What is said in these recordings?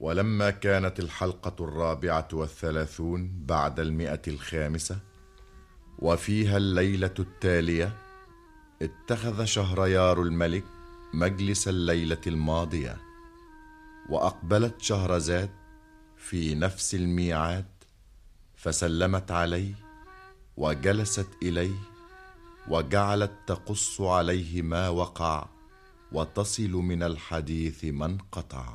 ولما كانت الحلقة الرابعة والثلاثون بعد المئة الخامسة وفيها الليلة التالية اتخذ شهريار الملك مجلس الليلة الماضية وأقبلت شهرزاد في نفس الميعاد فسلمت عليه وجلست إليه وجعلت تقص عليه ما وقع وتصل من الحديث ما انقطع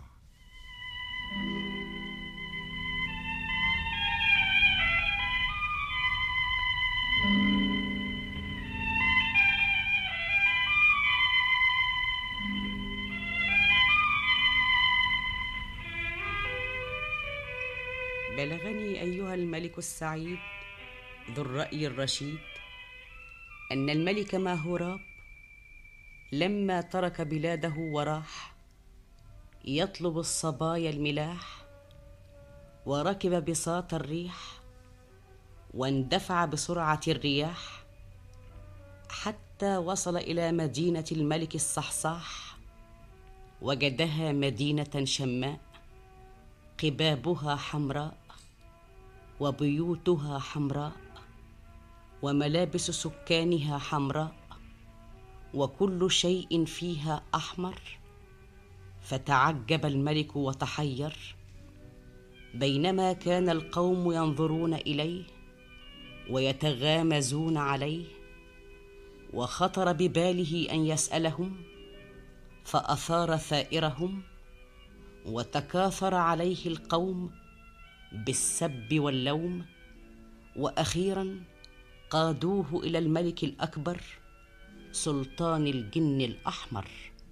بلغني ايها الملك السعيد ذو الراي الرشيد ان الملك ماهوراب لما ترك بلاده وراح يطلب الصبايا الملاح وركب بساط الريح واندفع بسرعه الرياح حتى وصل الى مدينه الملك الصحصاح وجدها مدينه شماء قبابها حمراء وبيوتها حمراء وملابس سكانها حمراء وكل شيء فيها احمر فتعجب الملك وتحير بينما كان القوم ينظرون اليه ويتغامزون عليه وخطر بباله ان يسالهم فاثار ثائرهم وتكاثر عليه القوم بالسب واللوم واخيرا قادوه الى الملك الاكبر سلطان الجن الاحمر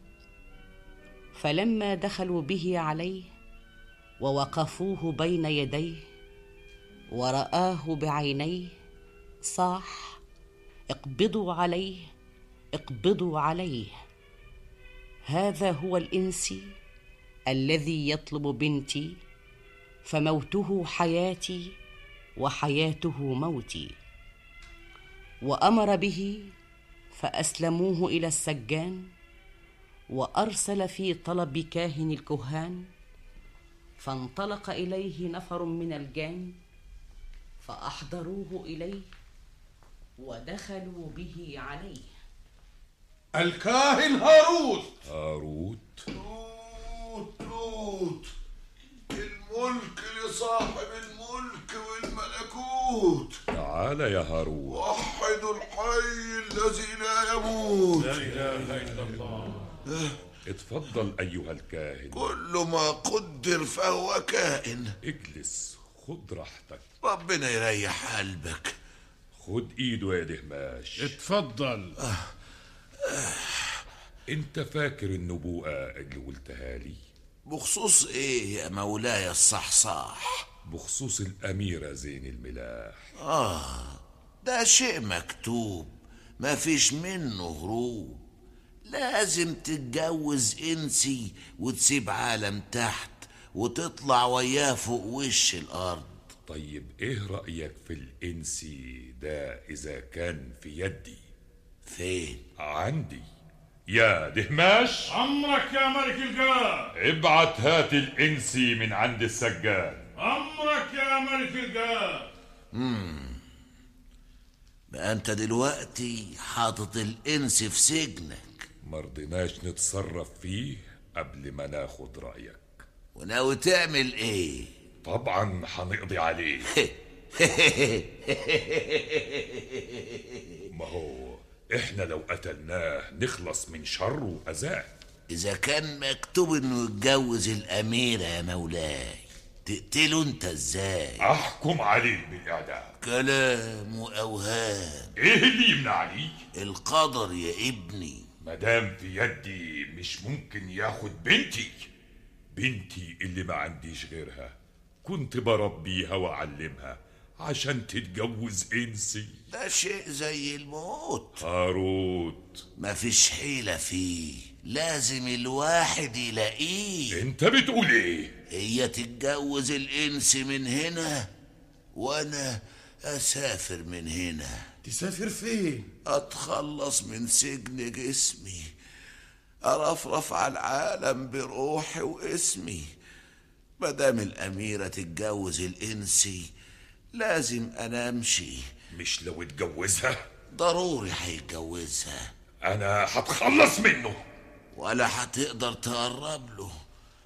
فلما دخلوا به عليه ووقفوه بين يديه وراه بعينيه صاح اقبضوا عليه اقبضوا عليه هذا هو الانسي الذي يطلب بنتي فموته حياتي وحياته موتي وامر به فاسلموه الى السجان وارسل في طلب كاهن الكهان فانطلق اليه نفر من الجان فاحضروه اليه ودخلوا به عليه الكاهن هاروت هاروت توت توت الملك لصاحب الملك والملكوت تعال يا هاروت وحدوا الحي الذي لا يموت اتفضل أيها الكاهن كل ما قدر فهو كائن اجلس خد راحتك ربنا يريح قلبك خد ايده يا دهماش اتفضل انت فاكر النبوءة اللي قلتها لي بخصوص ايه يا مولاي الصحصاح بخصوص الأميرة زين الملاح آه ده شيء مكتوب ما فيش منه هروب لازم تتجوز انسي وتسيب عالم تحت وتطلع وياه فوق وش الارض طيب ايه رأيك في الإنسي ده إذا كان في يدي فين عندي يا دهماش امرك يا ملك الجاه ابعت هات الإنسي من عند السجان امرك يا ملك الجاه بقى انت دلوقتي حاطط الانس في سجنك مرضناش نتصرف فيه قبل ما ناخد رأيك وناوي تعمل ايه طبعا هنقضي عليه ما هو احنا لو قتلناه نخلص من شره وأذاه اذا كان مكتوب انه يتجوز الاميرة يا مولاي تقتله انت ازاي احكم عليه بالإعدام كلام واوهام ايه اللي يمنعني القدر يا ابني مدام في يدي مش ممكن ياخد بنتي بنتي اللي ما عنديش غيرها كنت بربيها واعلمها عشان تتجوز انسي ده شيء زي الموت هاروت مفيش حيلة فيه لازم الواحد يلاقيه انت بتقول ايه هي تتجوز الانس من هنا وانا اسافر من هنا تسافر فين اتخلص من سجن جسمي ارفرف على العالم بروحي واسمي مدام الأميرة تتجوز الإنسي لازم أنا أمشي مش لو اتجوزها ضروري هيتجوزها انا هتخلص منه ولا هتقدر تقرب له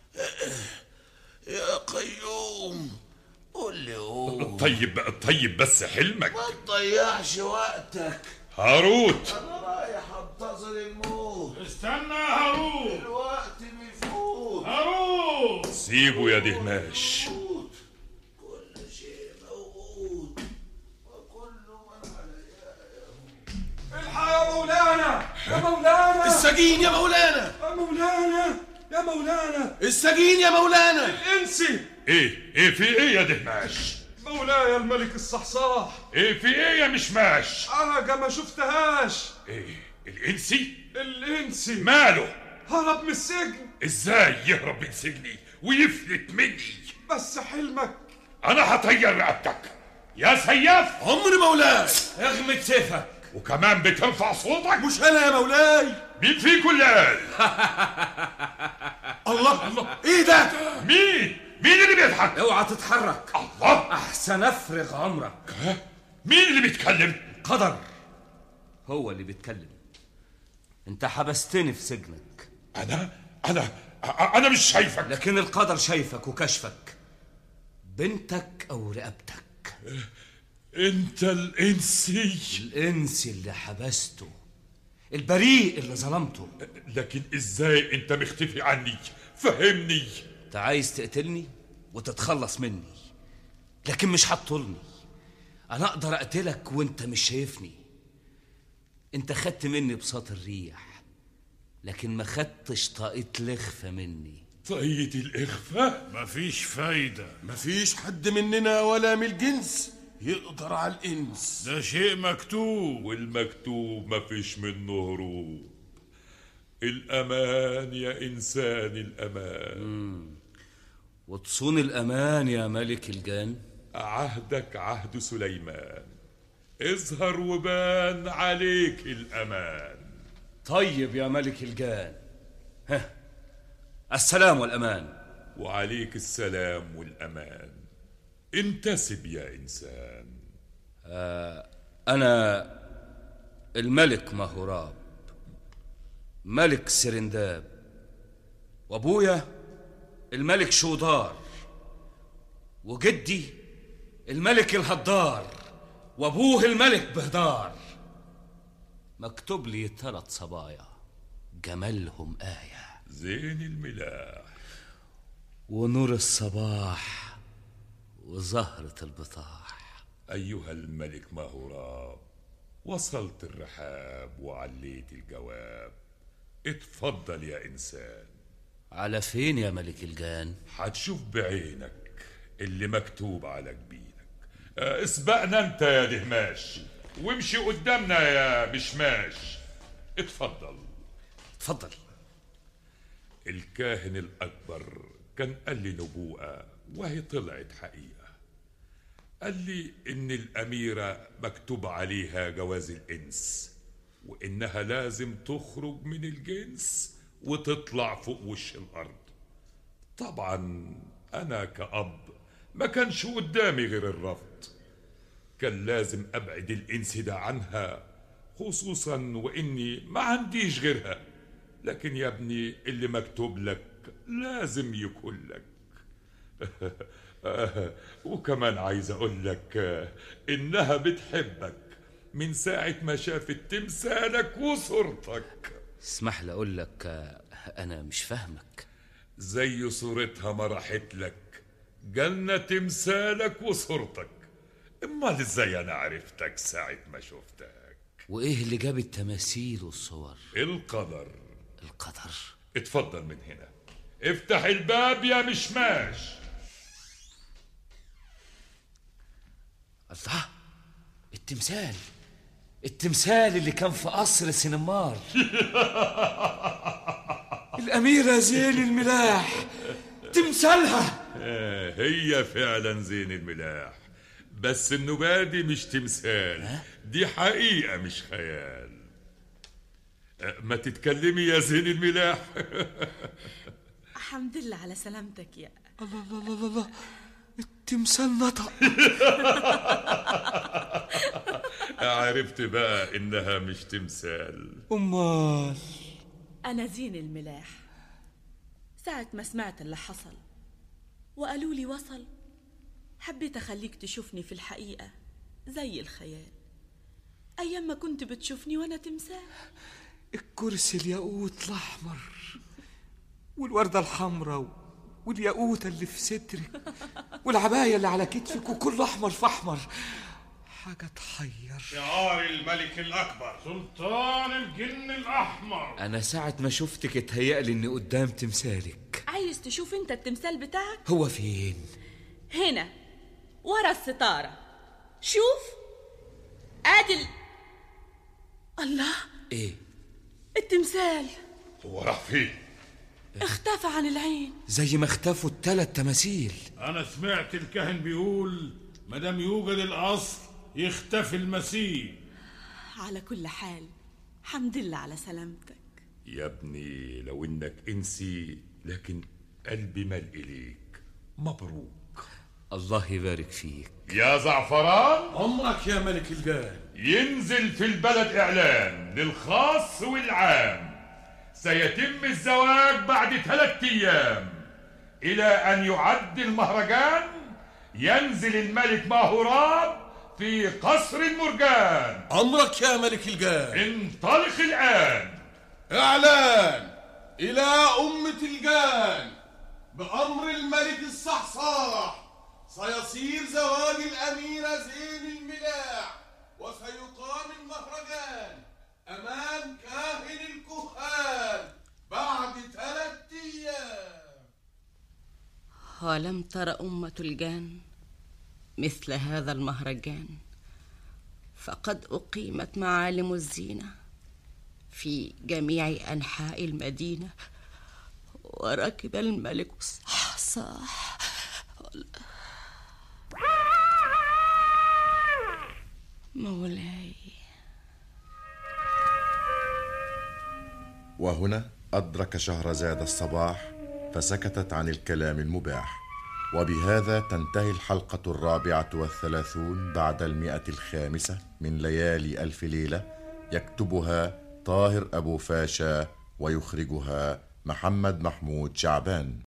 يا قيوم قول لي قول طيب طيب بس حلمك ما تضيعش وقتك هاروت انا رايح انتظر الموت استنى يا هارون الوقت بيفوت هارون سيبه يا دهماش كل شيء موجود وكل من عليها الحق يا مولانا يا مولانا السجين يا مولانا يا مولانا يا مولانا السجين يا مولانا الانسي ايه ايه في ايه يا دهماش مولاي الملك الصحصاح ايه في ايه يا مشماش حاجة ما شفتهاش ايه الانسي الانسي ماله هرب من السجن ازاي يهرب من سجني ويفلت مني بس حلمك انا هطير رقبتك يا سياف عمري مولاي اغمد سيفك وكمان بترفع صوتك مش انا يا مولاي مين فيكم اللي قال الله الله ايه ده مين مين اللي بيضحك اوعى تتحرك الله احسن افرغ عمرك مين اللي بيتكلم قدر هو اللي بيتكلم انت حبستني في سجنك انا انا أ- انا مش شايفك لكن القدر شايفك وكشفك بنتك او رقبتك انت الانسي الانسي اللي حبسته البريء اللي ظلمته لكن ازاي انت مختفي عني فهمني انت عايز تقتلني وتتخلص مني لكن مش هتطولني انا اقدر اقتلك وانت مش شايفني انت خدت مني بساط الريح لكن ما خدتش طاقة لخفة مني طاقية الإخفاء مفيش فايدة مفيش حد مننا ولا من الجنس يقدر على الإنس ده شيء مكتوب والمكتوب مفيش منه هروب الأمان يا إنسان الأمان وتصون الامان يا ملك الجان عهدك عهد سليمان اظهر وبان عليك الأمان طيب يا ملك الجان ها السلام والامان وعليك السلام والأمان انتسب يا إنسان انا الملك مهوراب ملك سرنداب وابويا الملك شودار وجدي الملك الهدار وابوه الملك بهدار مكتوب لي ثلاث صبايا جمالهم آية زين الملاح ونور الصباح وزهرة البطاح أيها الملك مهوراب وصلت الرحاب وعليت الجواب اتفضل يا إنسان على فين يا ملك الجان هتشوف بعينك اللي مكتوب على جبينك آه، اسبقنا انت يا دهماش وامشي قدامنا يا مشماش اتفضل اتفضل الكاهن الأكبر كان قال لي نبوءة وهي طلعت حقيقة قال لي إن الأميرة مكتوب عليها جواز الإنس وإنها لازم تخرج من الجنس وتطلع فوق وش الأرض طبعا أنا كأب ما كانش قدامي غير الرفض كان لازم أبعد الإنس ده عنها خصوصا وإني ما عنديش غيرها لكن يا ابني اللي مكتوب لك لازم يكون لك وكمان عايز اقول لك انها بتحبك من ساعة ما شافت تمثالك وصورتك اسمح لي اقول لك آه، انا مش فاهمك زي صورتها ما راحت لك جالنا تمثالك وصورتك امال ازاي انا عرفتك ساعة ما شفتك وايه اللي جاب التماثيل والصور القدر القدر اتفضل من هنا افتح الباب يا مشماش الله التمثال التمثال اللي كان في قصر سينمار الأميرة زين الملاح تمثالها آه، هي فعلا زين الملاح بس النباة دي مش تمثال دي حقيقة مش خيال آه، ما تتكلمي يا زين الملاح حمد لله على سلامتك يا الله الله الله الله التمثال نطق عرفت بقى إنها مش تمثال امال أنا زين الملاح ساعة ما سمعت اللي حصل وقالوا لي وصل حبيت أخليك تشوفني في الحقيقة زي الخيال أيام ما كنت بتشوفني وأنا تمثال الكرسي الياقوت الاحمر والورده الحمراء والياقوته اللي في صدرك والعبايه اللي على كتفك وكله احمر في احمر حاجه تحير شعار الملك الأكبر سلطان الجن الأحمر انا ساعه ما شفتك اتهيألي اني قدام تمثالك عايز تشوف أنت التمثال بتاعك هو فين هنا ورا الستارة شوف ادي ال... الله ايه التمثال هو راح فين؟ اختفى عن العين زي ما اختفوا التلات تماثيل أنا سمعت الكاهن بيقول مدام يوجد الأصل يختفي المسيح على كل حال حمد لله على سلامتك يا ابني لو إنك إنسي لكن قلبي مال إليك مبروك الله يبارك فيك يا زعفران عمرك يا ملك الجان ينزل في البلد إعلان للخاص والعام سيتم الزواج بعد ثلاثة أيام إلى أن يعد المهرجان ينزل الملك ماهوراب في قصر المرجان عمرك يا ملك الجان انطلق الآن إعلان إلى أمة الجان بأمر الملك الصحصاح سيصير زواج الأميرة زين الملاح وسيقام المهرجان أمام كاهن الكهان بعد ثلاثة أيام ولم تر أمة الجان مثل هذا المهرجان فقد أقيمت معالم الزينة في جميع أنحاء المدينة وركب الملك الصحصاح مولاي وهنا أدرك شهرزاد الصباح فسكتت عن الكلام المباح وبهذا تنتهي الحلقة الرابعة والثلاثون بعد المئة الخامسة من ليالي ألف ليلة يكتبها طاهر أبو فاشا ويخرجها محمد محمود شعبان